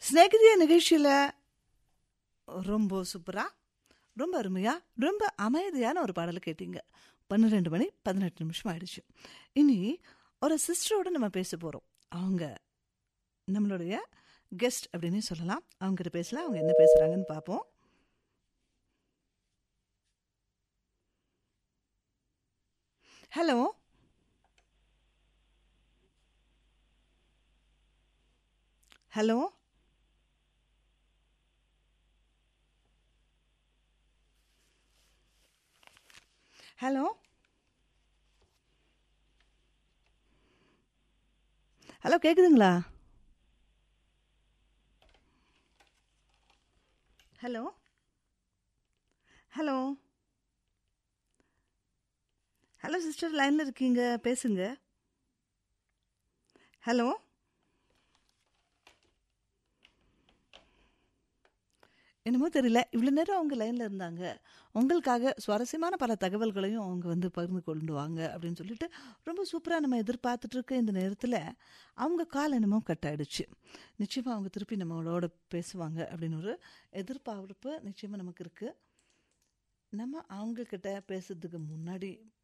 ஸ்நேகிதிய நிகழ்ச்சியில் ரொம்ப சூப்பராக ரொம்ப அருமையாக ரொம்ப அமைதியான ஒரு பாடலை கேட்டீங்க பன்னிரெண்டு மணி பதினெட்டு நிமிஷம் ஆயிடுச்சு இனி ஒரு சிஸ்டரோட நம்ம பேச போகிறோம் அவங்க நம்மளுடைய கெஸ்ட் அப்படின்னே சொல்லலாம் அவங்ககிட்ட பேசலாம் அவங்க என்ன பேசுகிறாங்கன்னு பார்ப்போம் ஹலோ ஹலோ ஹலோ ஹலோ கேக்குதுங்களா ஹலோ ஹலோ ஹலோ சிஸ்டர் லைனில் இருக்கீங்க பேசுங்க ஹலோ என்னமோ தெரியல இவ்வளோ நேரம் அவங்க லைனில் இருந்தாங்க உங்களுக்காக சுவாரஸ்யமான பல தகவல்களையும் அவங்க வந்து பகிர்ந்து கொண்டு வாங்க அப்படின்னு சொல்லிட்டு ரொம்ப சூப்பராக நம்ம எதிர்பார்த்துட்டு இருக்க இந்த நேரத்தில் அவங்க கால் என்னமோ கட் ஆயிடுச்சு நிச்சயமாக அவங்க திருப்பி நம்மளோட பேசுவாங்க அப்படின்னு ஒரு எதிர்பார்ப்பு நிச்சயமாக நமக்கு இருக்குது நம்ம அவங்கக்கிட்ட பேசுறதுக்கு முன்னாடி